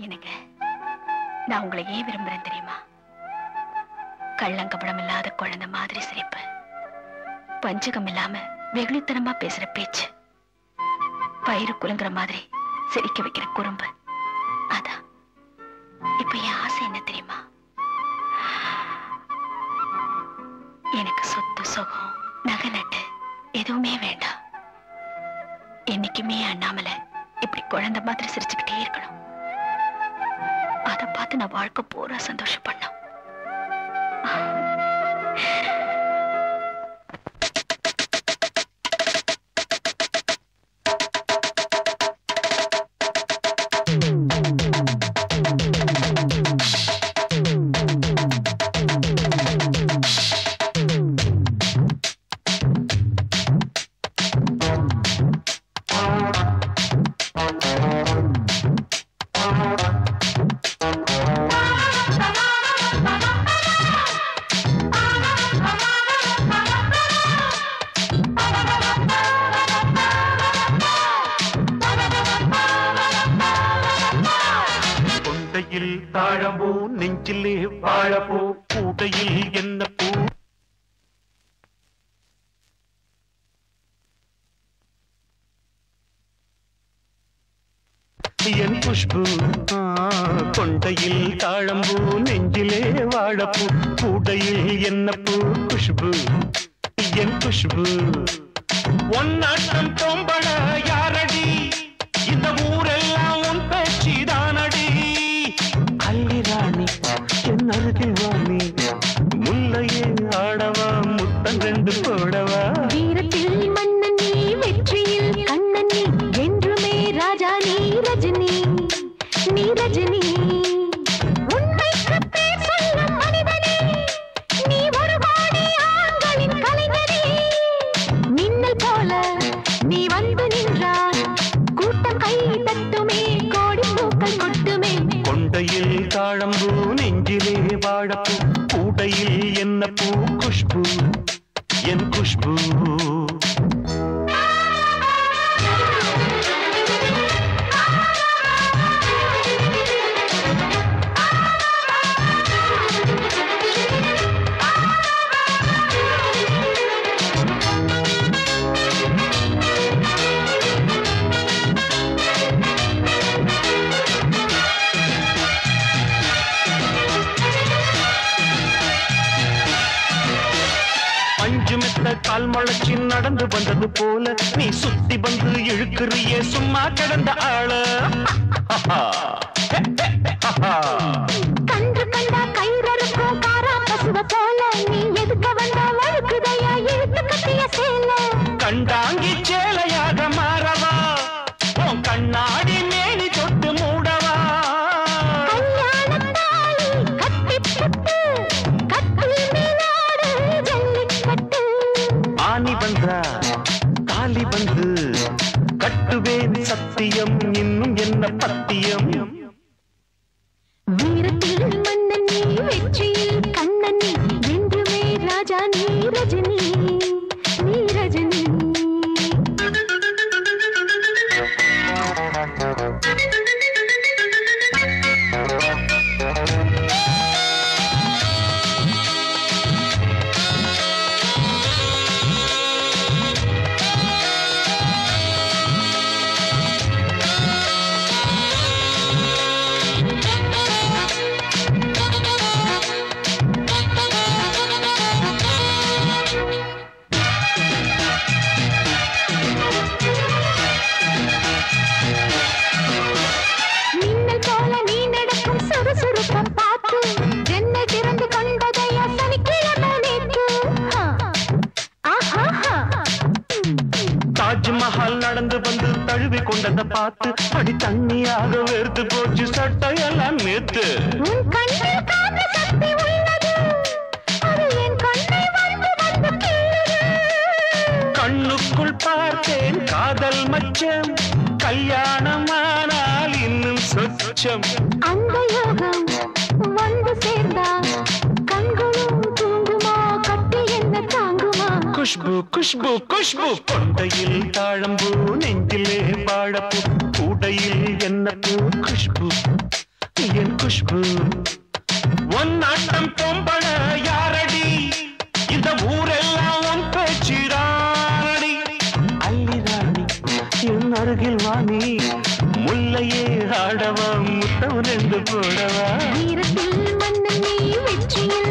என்னங்க நான் உங்களை ஏன் விரும்புறேன் தெரியுமா கள்ளங்கபடம் இல்லாத குழந்தை மாதிரி சிரிப்பு பஞ்சகம் இல்லாம வெகுளித்தனமா பேசுற பேச்சு பயிறு குலுங்குற மாதிரி சிரிக்க வைக்கிற குறும்பு அதான் இப்ப என் ஆசை என்ன தெரியுமா எனக்கு சொத்து சுகம் நகை நட்டு எதுவுமே வேண்டாம் என்னைக்குமே அண்ணாமலை இப்படி குழந்தை மாதிரி சிரிச்சுக்கிட்டே இருக்கணும் அதை பார்த்து நான் வாழ்க்கை பூரா சந்தோஷப்படணும் கொண்டையில் தாழம்பூ நெஞ்சிலே வாழப்பூ கூடையில் என்ன பூ என் குஷ்பு ஆ, கொண்டையில் தாழம்பூ நெஞ்சிலே வாழப்பூ கூடையில் என்ன பூ குஷ்பு என் குஷ்பு ஒன்னாட்டம் தொம்பட யாரடி இந்த ஊரெல்லாம் உன் பேச்சு தானடி அல்லி ராணி என் அருகில் வாணி முல்லையே ஆடவா முத்தம் ரெண்டு போடவா வீரத்தில் மன்னன் நீ வெற்றியில் கண்ணன் நீ என்றுமே ராஜா நீ ரஜினி நீ ரஜினி உண்மைக்கு பேர் சொல்லும் மனிதனே நீ ஒரு கோடி ஆண்களின் கலைஞனே மின்னல் போல நீ வந்து நின்றாய் கூட்டம் கை தட்டுமே கோடி பூக்கள் கொட்டுமே கொண்டையில் தாழம்பூ நெஞ்சிலே வாழப்பூ கூடையில் என்ன பூ குஷ்பு என் குஷ்பு அஞ்சு மெத்த கால் முளைச்சி நடந்து வந்தது போல நீ சுத்தி வந்து இழுக்கிறியே சும்மா கிடந்த ஆள கன்று கண்டா கயிறறுக்கும் காரா பசுவ போல நீ எதுக்க வந்தா வழுக்குதையா இழுத்து கட்டிய சேல கண்டாங்கி சேலையாக மாறவா உன் கண்ணாடி மேனி தொட்டு மூடவா கல்யாணத்தாலி கட்டி புட்டு கட்டில் மேலாடு ஜல்லிக்கட்டு ஆணி வந்தா தாலி வந்து கட்டுவேன் சத்தியம் இன்னும் என்ன பத்தியம் வீரத்தில் மன்னன் நீ வெற்றியில் கண்ணன் நீ என்றுமே ராஜா நீ ரஜினி நீ ரஜினி மின்னல் போல நீ நடக்கும் சுறுசுறுப்பம் பார்த்து ஜன்னல் திறந்து கொண்டதையா சனிக்கிழமை நேற்று ஆ, ஆஹாஹா. தாஜ்மஹால் நடந்து வந்து தழுவி கொண்டதை பார்த்து அடி தண்ணியாக வெறுத்து போச்சு சட்டையெல்லாம் நேத்து உன் கண்ணில் காந்த சக்தி உள்ளது அது என் கண்ணை வந்து வந்து கிள்ளுது. கண்ணுக்குள் பார்த்தேன் காதல் மச்சம் கல்யாணமானால் இன்னும் சொச்சம் அந்த யோகம் வந்து சேர்ந்தா கண்களும் தூங்குமா கட்டி என்ன தாங்குமா குஷ்பு குஷ்பு குஷ்பு கொண்டையில் தாழம்பூ நெஞ்சிலே வாழப்பூ கூடையில் என்ன பூ குஷ்பு என் குஷ்பு உன் ஆட்டம் பொம்பள யாரடி இந்த ஊரெல்லாம் உன் பேச்சிராடி அள்ளி ராணி என் அருகில் வாணி முல்லையே ஆடவா முத்தம் ரெண்டு போடவா வீரத்தில் மன்னன் நீ வெற்றியில்